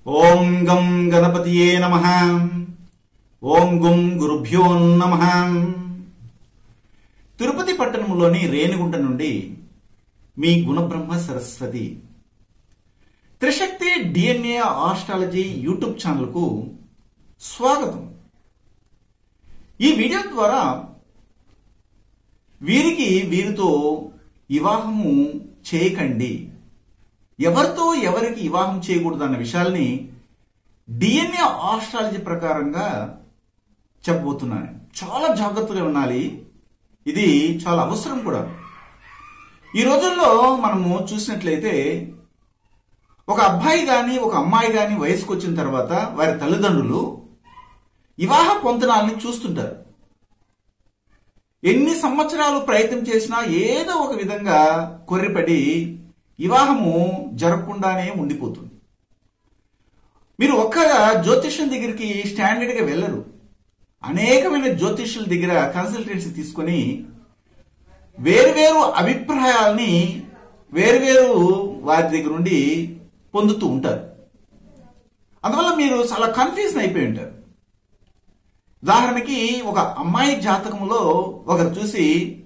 ఓం గం గణపతియే నమ ఓం గుం గురుభ్యో నమ తిరుపతి పట్టణంలోని రేణిగుంట నుండి మీ Gunabrahma Saraswati Trishakti DNA astrology YouTube ఛానల్కు స్వాగతం ఈ వీడియో ద్వారా వీరికి వీరితో వివాహము చేయకండి ఎవరితో ఎవరికి వివాహం చేయకూడదు అన్న విషయాల్ని డిఎన్ఏ ఆస్ట్రాలజీ ప్రకారంగా చెప్పబోతున్నాను చాలా జాగ్రత్తగా ఉండాలి ఇది చాలా అవసరం కూడా ఈ రోజుల్లో మనము చూసినట్లయితే ఒక అబ్బాయి కానీ ఒక అమ్మాయి కానీ వయసుకు వచ్చిన తర్వాత వారి తల్లిదండ్రులు వివాహ పొంతనాలని చూస్తుంటారు ఎన్ని సంవత్సరాలు ప్రయత్నం చేసినా ఏదో ఒక విధంగా కొర్రిపడి వివాహము జరగకుండానే ఉండిపోతుంది మీరు ఒక్క జ్యోతిష్యం దగ్గరికి స్టాండర్డ్గా వెళ్ళరు అనేకమైన జ్యోతిష్యుల దగ్గర కన్సల్టెన్సీ తీసుకొని వేరువేరు అభిప్రాయాల్ని వేరువేరు వారి దగ్గర నుండి పొందుతూ ఉంటారు అందువల్ల మీరు చాలా కన్ఫ్యూజన్ అయిపోయి ఉంటారు ఉదాహరణకి ఒక అమ్మాయి జాతకంలో ఒకరు చూసి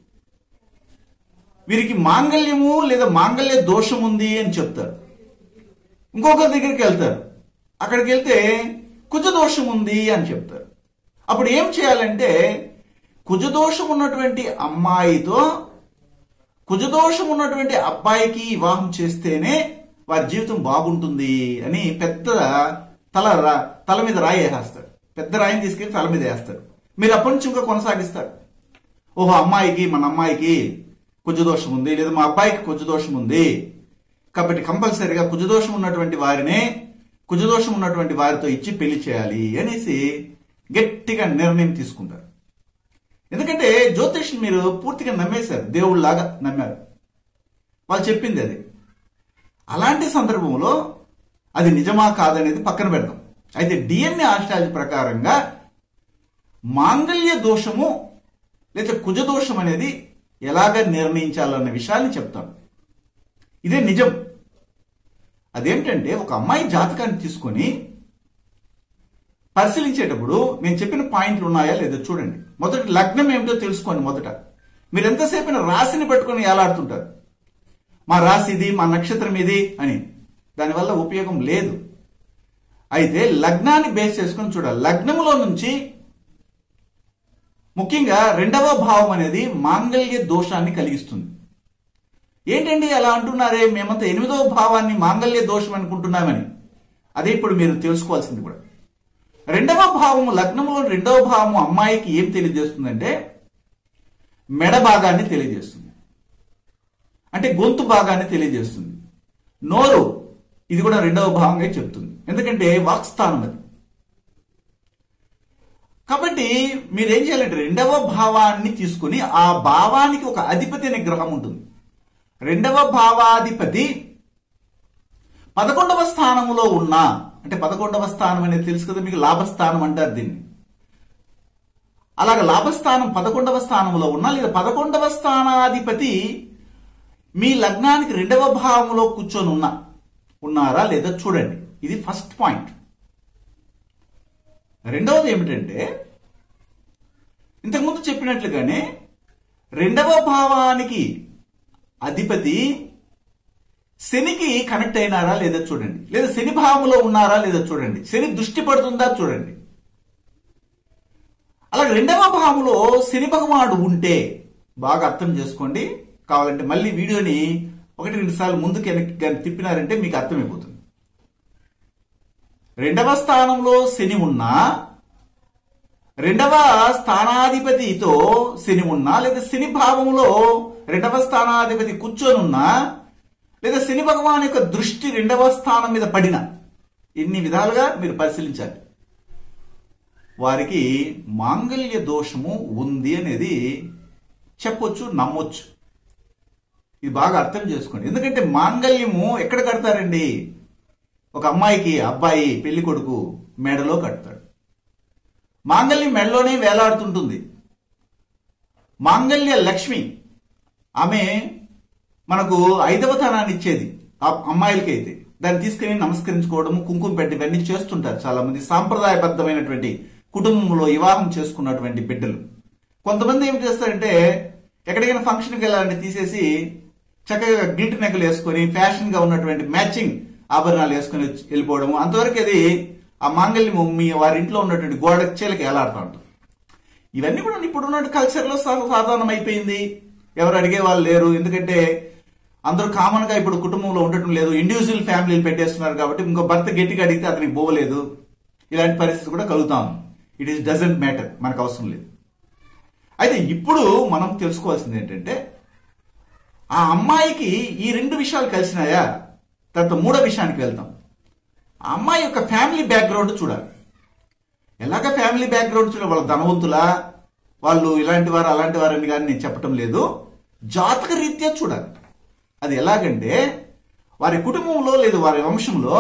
వీరికి మాంగళ్యము లేదా మాంగళ్య దోషం ఉంది అని చెప్తారు ఇంకొకరి దగ్గరికి వెళ్తారు అక్కడికి వెళ్తే కుజ దోషం ఉంది అని చెప్తారు అప్పుడు ఏం చేయాలంటే కుజదోషం ఉన్నటువంటి అమ్మాయితో కుజదోషం ఉన్నటువంటి అబ్బాయికి వివాహం చేస్తేనే వారి జీవితం బాగుంటుంది అని పెద్ద తల రా- తల మీద రాయి వేసేస్తాడు పెద్ద రాయిని తీసుకెళ్లి తల మీద వేస్తాడు మీరు అప్పటి నుంచి ఇంకా కొనసాగిస్తారు ఓహో అమ్మాయికి మన అమ్మాయికి కుజదోషం ఉంది లేదా మా అబ్బాయికి కుజదోషం ఉంది కాబట్టి కంపల్సరిగా కుజదోషం ఉన్నటువంటి వారినే కుజదోషం ఉన్నటువంటి వారితో ఇచ్చి పెళ్లి చేయాలి అనేసి గట్టిగా నిర్ణయం తీసుకుంటారు ఎందుకంటే జ్యోతిష్యం మీరు పూర్తిగా నమ్మేశారు దేవుళ్ళలాగా నమ్మారు వాళ్ళు చెప్పింది అది అలాంటి సందర్భంలో అది నిజమా కాదనేది పక్కన పెడదాం అయితే డిఎన్ఏ ఆస్ట్రాలజీ ప్రకారంగా మాంగళ్య దోషము లేదా కుజ దోషం అనేది ఎలాగ నిర్ణయించాలన్న విషయాన్ని చెప్తాను ఇదే నిజం అదేంటంటే ఒక అమ్మాయి జాతకాన్ని తీసుకొని పరిశీలించేటప్పుడు నేను చెప్పిన పాయింట్లు ఉన్నాయా లేదో చూడండి మొదటి లగ్నం ఏమిటో తెలుసుకోండి మొదట మీరు ఎంతసేపు రాశిని పెట్టుకొని ఏలాడుతుంటారు మా రాశి ఇది మా నక్షత్రం ఇది అని దానివల్ల ఉపయోగం లేదు అయితే లగ్నాన్ని బేస్ చేసుకొని చూడాలి లగ్నములో నుంచి ముఖ్యంగా రెండవ భావం అనేది మాంగళ్య దోషాన్ని కలిగిస్తుంది ఏంటండి అలా అంటున్నారే మేమంతా ఎనిమిదవ భావాన్ని మాంగళ్య దోషం అనుకుంటున్నామని అదే ఇప్పుడు మీరు తెలుసుకోవాల్సింది కూడా రెండవ భావము లగ్నములో రెండవ భావము అమ్మాయికి ఏం తెలియజేస్తుందంటే మెడ భాగాన్ని తెలియజేస్తుంది అంటే గొంతు భాగాన్ని తెలియజేస్తుంది నోరు ఇది కూడా రెండవ భావంగా చెప్తుంది ఎందుకంటే వాక్స్థానం అది కాబట్టి మీరు ఏం చేయాలంటే రెండవ భావాన్ని తీసుకుని ఆ భావానికి ఒక అధిపతి అనే గ్రహం ఉంటుంది రెండవ భావాధిపతి పదకొండవ స్థానములో ఉన్న అంటే పదకొండవ స్థానం అనేది తెలుసు కదా మీకు లాభస్థానం అంటారు దీన్ని అలాగ లాభస్థానం పదకొండవ స్థానంలో ఉన్న లేదా పదకొండవ స్థానాధిపతి మీ లగ్నానికి రెండవ భావంలో కూర్చొని ఉన్నా ఉన్నారా లేదా చూడండి ఇది ఫస్ట్ పాయింట్ రెండవది ఏమిటంటే ఇంతకుముందు చెప్పినట్లుగానే రెండవ భావానికి అధిపతి శనికి కనెక్ట్ అయినారా లేదా చూడండి లేదా శని భావంలో ఉన్నారా లేదా చూడండి శని దృష్టి పడుతుందా చూడండి అలాగే రెండవ భావంలో శని భగవానుడు ఉంటే బాగా అర్థం చేసుకోండి కావాలంటే మళ్ళీ వీడియోని ఒకటి రెండు సార్లు ముందుకు వెనక్కి కానీ తిప్పినారంటే మీకు అర్థమైపోతుంది రెండవ స్థానంలో శని ఉన్నా రెండవ స్థానాధిపతితో శని ఉన్నా లేదా శని భావంలో రెండవ స్థానాధిపతి కూర్చొని ఉన్నా లేదా శని భగవాన్ యొక్క దృష్టి రెండవ స్థానం మీద పడిన ఇన్ని విధాలుగా మీరు పరిశీలించాలి వారికి మాంగళ్య దోషము ఉంది అనేది చెప్పొచ్చు నమ్మొచ్చు ఇది బాగా అర్థం చేసుకోండి ఎందుకంటే మాంగళ్యము ఎక్కడ కడతారండి ఒక అమ్మాయికి అబ్బాయి పెళ్లి కొడుకు మెడలో కడతాడు మాంగళ్యం మెడలోనే వేలాడుతుంటుంది మాంగళ్య లక్ష్మి ఆమె మనకు ఐదవ తనాన్ని ఇచ్చేది ఆ అమ్మాయిలకైతే దాన్ని తీసుకుని నమస్కరించుకోవడము కుంకుమ పెట్టి ఇవన్నీ చేస్తుంటారు చాలా మంది సాంప్రదాయబద్ధమైనటువంటి కుటుంబంలో వివాహం చేసుకున్నటువంటి బిడ్డలు కొంతమంది ఏం చేస్తారంటే ఎక్కడికైనా ఫంక్షన్కి వెళ్ళాలంటే తీసేసి చక్కగా గిల్ట్ నెక్కలు వేసుకొని ఫ్యాషన్ గా ఉన్నటువంటి మ్యాచింగ్ ఆభరణాలు వేసుకొని వచ్చి- వెళ్ళిపోవడము అంతవరకు అది ఆ మాంగళ్యం మీ వారి ఇంట్లో ఉన్నటువంటి గోడ చీలకి ఎలాడుతూ ఉంటుంది ఇవన్నీ కూడా ఇప్పుడున్న కల్చర్లో సాధారణం అయిపోయింది ఎవరు అడిగే వాళ్ళు లేరు ఎందుకంటే అందరూ కామన్ గా ఇప్పుడు కుటుంబంలో ఉండటం లేదు ఇండివిజువల్ ఫ్యామిలీలు పెట్టేస్తున్నారు కాబట్టి ఇంకో భర్త గట్టిగా అడిగితే అతనికి పోవలేదు ఇలాంటి పరిస్థితి కూడా కలుగుతాం ఇట్ ఈస్ డజంట్ మ్యాటర్ మనకు అవసరం లేదు అయితే ఇప్పుడు మనం తెలుసుకోవాల్సింది ఏంటంటే ఆ అమ్మాయికి ఈ రెండు విషయాలు కలిసినాయా తర్వాత మూడో విషయానికి వెళ్తాం ఆ అమ్మాయి యొక్క ఫ్యామిలీ బ్యాక్గ్రౌండ్ చూడాలి ఎలాగ ఫ్యామిలీ బ్యాక్గ్రౌండ్ చూడాలి వాళ్ళ ధనవంతులా వాళ్ళు ఇలాంటి వారు అలాంటి వారు అని కానీ నేను చెప్పటం లేదు జాతక రీత్యా చూడాలి అది ఎలాగంటే వారి కుటుంబంలో లేదు వారి వంశంలో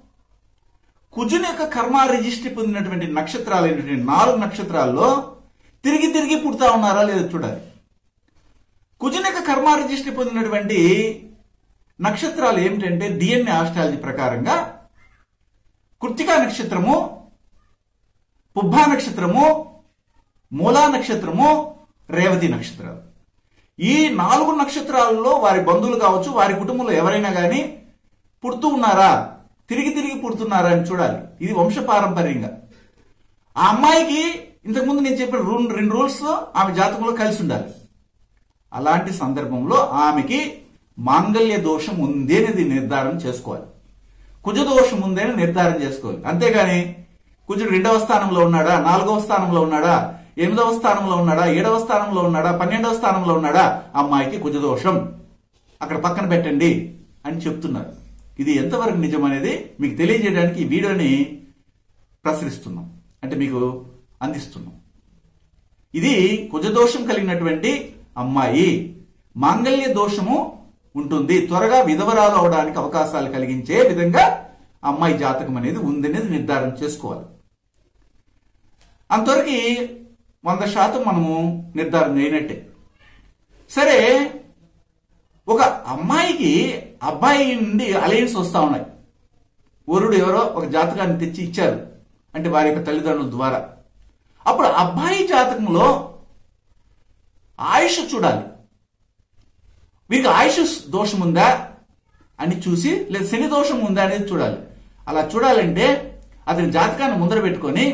కుజుని యొక్క కర్మ రిజిస్ట్రీ పొందినటువంటి నక్షత్రాలైనటువంటి నాలుగు నక్షత్రాల్లో తిరిగి తిరిగి పుడతా ఉన్నారా లేదో చూడాలి కుజుని యొక్క కర్మ రిజిస్ట్రీ పొందినటువంటి నక్షత్రాలు ఏమిటంటే డిఎన్ఏ ఆస్ట్రాలజీ ప్రకారంగా కృత్తికా నక్షత్రము పుబ్బా నక్షత్రము మూలా నక్షత్రము రేవతి నక్షత్రాలు ఈ నాలుగు నక్షత్రాలలో వారి బంధువులు కావచ్చు వారి కుటుంబంలో ఎవరైనా కానీ పుడుతూ ఉన్నారా తిరిగి తిరిగి పుడుతున్నారా అని చూడాలి ఇది వంశపారంపర్యంగా ఆ అమ్మాయికి ఇంతకుముందు నేను చెప్పిన రూ- రెండు రూల్స్ ఆమె జాతకంలో కలిసి ఉండాలి అలాంటి సందర్భంలో ఆమెకి మాంగళ్య దోషం ఉంది అనేది నిర్ధారణ చేసుకోవాలి కుజ దోషం ఉంది అని నిర్ధారణ చేసుకోవాలి అంతేగాని కుజుడు రెండవ స్థానంలో ఉన్నాడా నాలుగవ స్థానంలో ఉన్నాడా ఎనిమిదవ స్థానంలో ఉన్నాడా ఏడవ స్థానంలో ఉన్నాడా పన్నెండవ స్థానంలో ఉన్నాడా అమ్మాయికి కుజ దోషం అక్కడ పక్కన పెట్టండి అని చెప్తున్నారు ఇది ఎంతవరకు నిజం అనేది మీకు తెలియజేయడానికి ఈ వీడియోని ప్రసరిస్తున్నాం అంటే మీకు అందిస్తున్నాం ఇది కుజదోషం కలిగినటువంటి అమ్మాయి మాంగళ్య దోషము ఉంటుంది త్వరగా విధవరాలు అవడానికి అవకాశాలు కలిగించే విధంగా అమ్మాయి జాతకం అనేది ఉందనేది నిర్ధారణ చేసుకోవాలి అంతవరకు వంద శాతం మనము నిర్ధారణ అయినట్టే సరే ఒక అమ్మాయికి అబ్బాయి నుండి అలయన్స్ వస్తా ఉన్నాయి వరుడు ఎవరో ఒక జాతకాన్ని తెచ్చి ఇచ్చారు అంటే వారి యొక్క తల్లిదండ్రుల ద్వారా అప్పుడు అబ్బాయి జాతకంలో ఆయుష్ చూడాలి వీరికి ఆయుష్ దోషం ఉందా అని చూసి లేదా శని దోషం ఉందా అనేది చూడాలి అలా చూడాలంటే అతని జాతకాన్ని ముందర పెట్టుకొని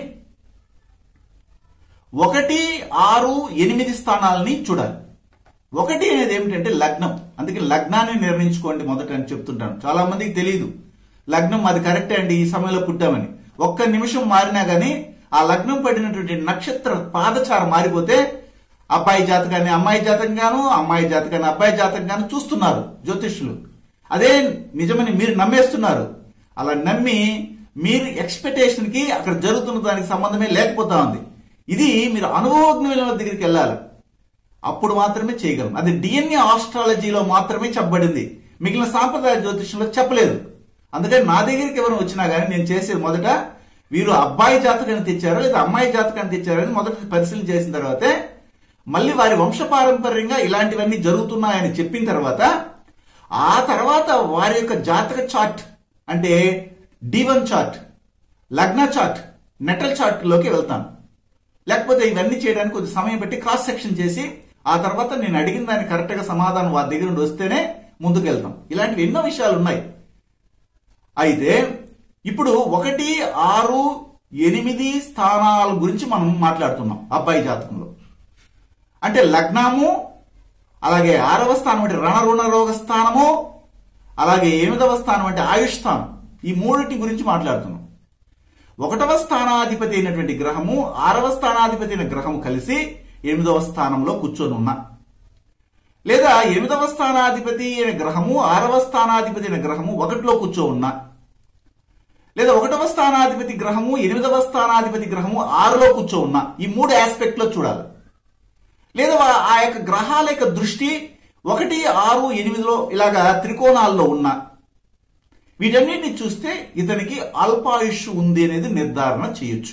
ఒకటి ఆరు ఎనిమిది స్థానాలని చూడాలి ఒకటి అనేది ఏమిటంటే లగ్నం అందుకే లగ్నాన్ని నిర్ణయించుకోండి మొదట అని చెప్తుంటాను చాలా మందికి తెలియదు లగ్నం అది కరెక్టే అండి ఈ సమయంలో పుట్టామని ఒక్క నిమిషం మారినా గానీ ఆ లగ్నం పడినటువంటి నక్షత్ర పాదచారం మారిపోతే అబ్బాయి జాతకాన్ని అమ్మాయి జాతకంగాను అమ్మాయి జాతకాన్ని అబ్బాయి జాతకంగాను చూస్తున్నారు జ్యోతిష్యులు అదే నిజమని మీరు నమ్మేస్తున్నారు అలా నమ్మి మీరు ఎక్స్పెక్టేషన్ కి అక్కడ జరుగుతున్న దానికి సంబంధమే లేకపోతా ఉంది ఇది మీరు అనుభవజ్ఞుల దగ్గరికి వెళ్ళాలి అప్పుడు మాత్రమే చేయగలం అది డిఎన్ఏ ఆస్ట్రాలజీలో మాత్రమే చెప్పబడింది మిగిలిన సాంప్రదాయ జ్యోతిషంలో చెప్పలేదు అందుకని నా దగ్గరికి ఎవరు వచ్చినా కానీ నేను చేసేది మొదట వీరు అబ్బాయి జాతకాన్ని తెచ్చారో లేదా అమ్మాయి జాతకాన్ని తెచ్చారో అని మొదట పరిశీలన చేసిన తర్వాతే మళ్ళీ వారి వంశపారంపర్యంగా ఇలాంటివన్నీ జరుగుతున్నాయని చెప్పిన తర్వాత ఆ తర్వాత వారి యొక్క జాతక చార్ట్ అంటే డివన్ చార్ట్ లగ్న చార్ట్ నెటల్ చార్ట్ లోకి వెళ్తాను లేకపోతే ఇవన్నీ చేయడానికి కొద్ది సమయం పెట్టి క్రాస్ సెక్షన్ చేసి ఆ తర్వాత నేను అడిగిన దానికి కరెక్ట్ గా సమాధానం వారి దగ్గర నుండి వస్తేనే ముందుకు వెళ్తాం ఇలాంటివి ఎన్నో విషయాలు ఉన్నాయి అయితే ఇప్పుడు ఒకటి ఆరు ఎనిమిది స్థానాల గురించి మనం మాట్లాడుతున్నాం అబ్బాయి జాతకంలో అంటే లగ్నము అలాగే ఆరవ స్థానం అంటే రణరుణ రోగ స్థానము అలాగే ఎనిమిదవ స్థానం అంటే ఆయుష్ స్థానం ఈ మూడింటి గురించి మాట్లాడుతున్నాం ఒకటవ స్థానాధిపతి అయినటువంటి గ్రహము ఆరవ స్థానాధిపతి అయిన గ్రహము కలిసి ఎనిమిదవ స్థానంలో కూర్చొని ఉన్నా లేదా ఎనిమిదవ స్థానాధిపతి అయిన గ్రహము ఆరవ స్థానాధిపతి అయిన గ్రహము ఒకటిలో కూర్చో ఉన్నా లేదా ఒకటవ స్థానాధిపతి గ్రహము ఎనిమిదవ స్థానాధిపతి గ్రహము ఆరులో కూర్చో ఉన్నా ఈ మూడు ఆస్పెక్ట్ లో చూడాలి లేదా వా- ఆ యొక్క గ్రహాల యొక్క దృష్టి ఒకటి ఆరు ఎనిమిదిలో ఇలాగా త్రికోణాల్లో ఉన్నా వీటన్నిటిని చూస్తే ఇతనికి అల్పాయుష్ ఉంది అనేది నిర్ధారణ చేయొచ్చు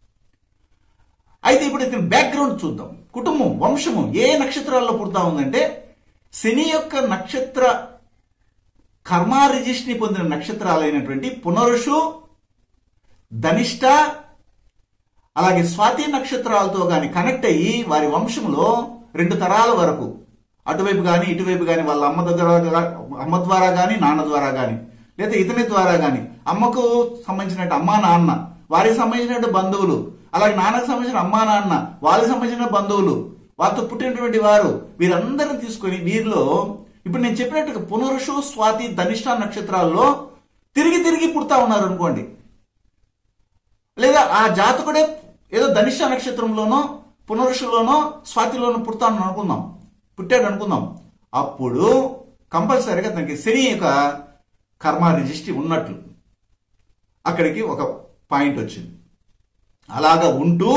అయితే ఇప్పుడు ఇతని బ్యాక్గ్రౌండ్ చూద్దాం కుటుంబం వంశము ఏ నక్షత్రాల్లో పుడతా ఉందంటే శని యొక్క నక్షత్ర కర్మ రిజిస్ట్ని పొందిన నక్షత్రాలైనటువంటి పునరుషు ధనిష్ట అలాగే స్వాతి నక్షత్రాలతో గాని కనెక్ట్ అయ్యి వారి వంశంలో రెండు తరాల వరకు అటువైపు గాని ఇటువైపు గాని వాళ్ళ అమ్మ దగ్గర గా- అమ్మ ద్వారా గాని నాన్న ద్వారా గాని లేదా ఇతని ద్వారా గాని అమ్మకు సంబంధించినట్టు అమ్మా నాన్న వారికి సంబంధించినట్టు బంధువులు అలాగే నాన్నకు సంబంధించిన అమ్మా నాన్న వాళ్ళకి సంబంధించిన బంధువులు వారితో పుట్టినటువంటి వారు వీరందరిని తీసుకొని వీరిలో ఇప్పుడు నేను చెప్పినట్టుగా పునరుషు స్వాతి ధనిష్ట నక్షత్రాల్లో తిరిగి తిరిగి పుడతా ఉన్నారు అనుకోండి లేదా ఆ జాతకుడే ఏదో ధనిష్ట నక్షత్రంలోనో పునరుషులోనో స్వాతిలోనో పుడతాను అనుకుందాం పుట్టాడు అనుకుందాం అప్పుడు కంపల్సరీగా తనకి శని యొక్క కర్మ రిజిస్ట్రీ ఉన్నట్లు అక్కడికి ఒక పాయింట్ వచ్చింది అలాగా ఉంటూ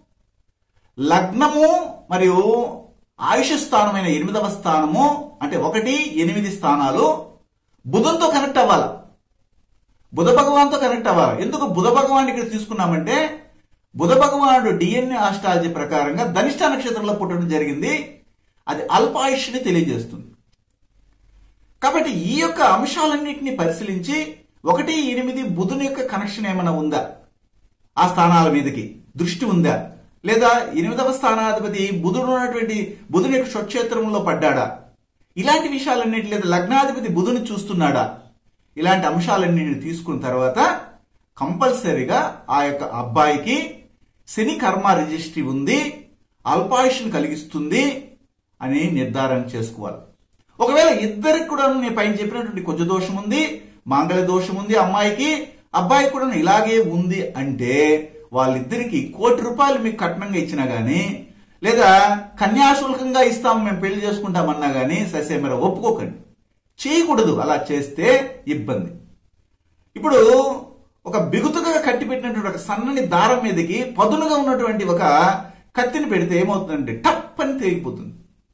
లగ్నము మరియు ఆయుష్ స్థానమైన ఎనిమిదవ స్థానము అంటే ఒకటి ఎనిమిది స్థానాలు బుధంతో కనెక్ట్ అవ్వాలి బుధ భగవాన్తో కనెక్ట్ అవ్వాలి ఎందుకు బుధ భగవాన్ ఇక్కడ తీసుకున్నామంటే బుధ భగవానుడు డిఎన్ఏ ఆస్ట్రాలజీ ప్రకారంగా ధనిష్ట నక్షత్రంలో పుట్టడం జరిగింది అది అల్పాయుష్ని తెలియజేస్తుంది కాబట్టి ఈ యొక్క అంశాలన్నింటినీ పరిశీలించి ఒకటి ఎనిమిది బుధుని యొక్క కనెక్షన్ ఏమైనా ఉందా ఆ స్థానాల మీదకి దృష్టి ఉందా లేదా ఎనిమిదవ స్థానాధిపతి బుధుడు ఉన్నటువంటి బుధుని యొక్క స్వక్షేత్రంలో పడ్డాడా ఇలాంటి విషయాలన్నింటి లేదా లగ్నాధిపతి బుధుని చూస్తున్నాడా ఇలాంటి అంశాలన్నింటిని తీసుకున్న తర్వాత కంపల్సరీగా ఆ యొక్క అబ్బాయికి శని కర్మ రిజిస్ట్రీ ఉంది అల్పాయుష్ని కలిగిస్తుంది అని నిర్ధారణ చేసుకోవాలి ఒకవేళ ఇద్దరికి కూడా నేను పైన చెప్పినటువంటి కొంచెం దోషం ఉంది మాంగళ్య దోషం ఉంది అమ్మాయికి అబ్బాయి కూడా ఇలాగే ఉంది అంటే వాళ్ళిద్దరికి కోటి రూపాయలు మీకు కట్నంగా ఇచ్చినా గానీ లేదా కన్యాశుల్కంగా ఇస్తాం మేము పెళ్లి చేసుకుంటామన్నా గానీ ససేమర ఒప్పుకోకండి చేయకూడదు అలా చేస్తే ఇబ్బంది ఇప్పుడు ఒక బిగుతుగా కట్టి పెట్టినటువంటి ఒక సన్నని దారం మీదకి పదునుగా ఉన్నటువంటి ఒక కత్తిని పెడితే ఏమవుతుందంటే టప్ అని తెగిపోతుంది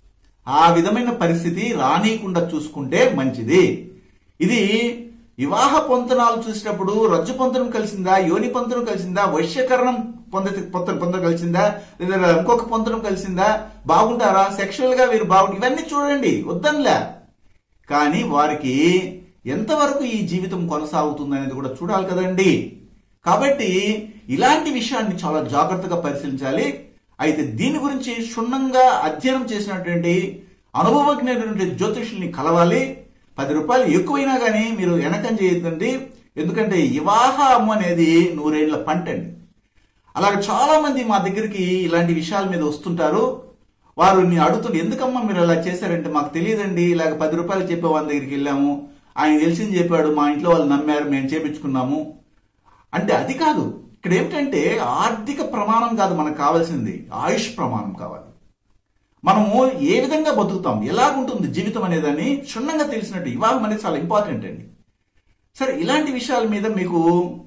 ఆ విధమైన పరిస్థితి రానీయకుండా చూసుకుంటే మంచిది ఇది వివాహ పొంతనాలు చూసినప్పుడు రజ్జు పొంతనం కలిసిందా యోని పొంతనం కలిసిందా వైశ్యకరణం పొంద పొంత పొంద కలిసిందా లేదా ఇంకొక పొంతనం కలిసిందా బాగుంటారా సెక్షువల్ గా వీరు బాగుంటారు ఇవన్నీ చూడండి వద్దనిలే కానీ వారికి ఎంతవరకు ఈ జీవితం కొనసాగుతుంది అనేది కూడా చూడాలి కదండి కాబట్టి ఇలాంటి విషయాన్ని చాలా జాగ్రత్తగా పరిశీలించాలి అయితే దీని గురించి క్షుణ్ణంగా అధ్యయనం చేసినటువంటి అనుభవజ్ఞులైనటువంటి జ్యోతిషుల్ని కలవాలి పది రూపాయలు ఎక్కువైనా కానీ మీరు వెనకం చేయొద్దండి ఎందుకంటే వివాహం అనేది నూరేళ్ల పంట అండి అలాగే చాలా మంది మా దగ్గరికి ఇలాంటి విషయాల మీద వస్తుంటారు వారు నీ అడుగుతుంటే ఎందుకమ్మా మీరు అలా చేశారంటే మాకు తెలియదండి ఇలాగ పది రూపాయలు చెప్పే వాళ్ళ దగ్గరికి వెళ్ళాము ఆయన తెలిసింది చెప్పాడు మా ఇంట్లో వాళ్ళు నమ్మారు మేము చేపించుకున్నాము అంటే అది కాదు ఇక్కడ ఏమిటంటే ఆర్థిక ప్రమాణం కాదు మనకు కావాల్సింది ఆయుష్ ప్రమాణం కావాలి మనము ఏ విధంగా బతుకుతాం ఎలాగుంటుంది జీవితం అనేదని క్షుణ్ణంగా తెలిసినట్టు వివాహం అనేది చాలా ఇంపార్టెంట్ అండి సరే ఇలాంటి విషయాల మీద మీకు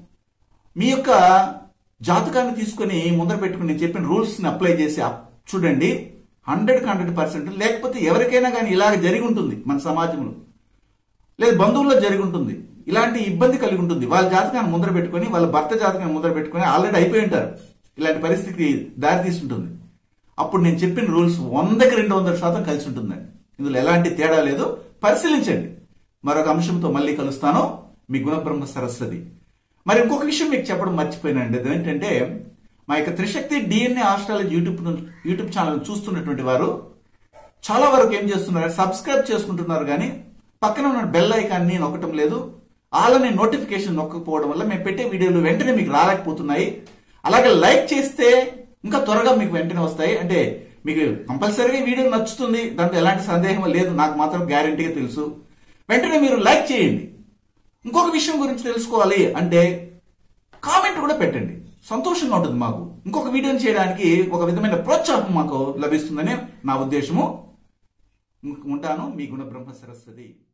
మీ యొక్క జాతకాన్ని తీసుకొని ముందర పెట్టుకుని నేను చెప్పిన రూల్స్ ని అప్లై చేసి అప్- చూడండి హండ్రెడ్ హండ్రెడ్ పర్సెంట్ లేకపోతే ఎవరికైనా కానీ ఇలాగ జరిగి ఉంటుంది మన సమాజంలో లేదు బంధువుల్లో జరిగి ఉంటుంది ఇలాంటి ఇబ్బంది కలిగి ఉంటుంది వాళ్ళ జాతకాన్ని ముందర పెట్టుకొని వాళ్ళ భర్త జాతకాన్ని ముందర పెట్టుకొని ఆల్రెడీ అయిపోయి ఉంటారు ఇలాంటి పరిస్థితికి దారి తీసుంటుంది అప్పుడు నేను చెప్పిన రూల్స్ వందకి రెండు వందల శాతం కలిసి ఉంటుందండి ఇందులో ఎలాంటి తేడా లేదు పరిశీలించండి మరొక అంశంతో మళ్ళీ కలుస్తాను మీ గుణబ్రహ్మ సరస్వతి మరి ఇంకొక విషయం మీకు చెప్పడం మర్చిపోయినండి అదేంటంటే మా యొక్క త్రిశక్తి డిఎన్ఏ ఆస్ట్రాలజీ యూట్యూబ్ ను- యూట్యూబ్ ఛానల్ చూస్తున్నటువంటి వారు చాలా వరకు ఏం చేస్తున్నారు సబ్స్క్రైబ్ చేసుకుంటున్నారు కానీ పక్కన ఉన్న బెల్ ఐకాన్ని నొక్కటం లేదు ఆలని నోటిఫికేషన్ నొక్కకపోవడం వల్ల మేము పెట్టే వీడియోలు వెంటనే మీకు రాలేకపోతున్నాయి అలాగే లైక్ చేస్తే ఇంకా త్వరగా మీకు వెంటనే వస్తాయి అంటే మీకు కంపల్సరీగా ఈ వీడియో నచ్చుతుంది దాంట్లో ఎలాంటి సందేహం లేదు నాకు మాత్రం గ్యారంటీగా తెలుసు వెంటనే మీరు లైక్ చేయండి ఇంకొక విషయం గురించి తెలుసుకోవాలి అంటే కామెంట్ కూడా పెట్టండి సంతోషంగా ఉంటుంది మాకు ఇంకొక వీడియోని చేయడానికి ఒక విధమైన ప్రోత్సాహం మాకు లభిస్తుందని నా ఉద్దేశము ఉంటాను మీ గుణ బ్రహ్మ సరస్వతి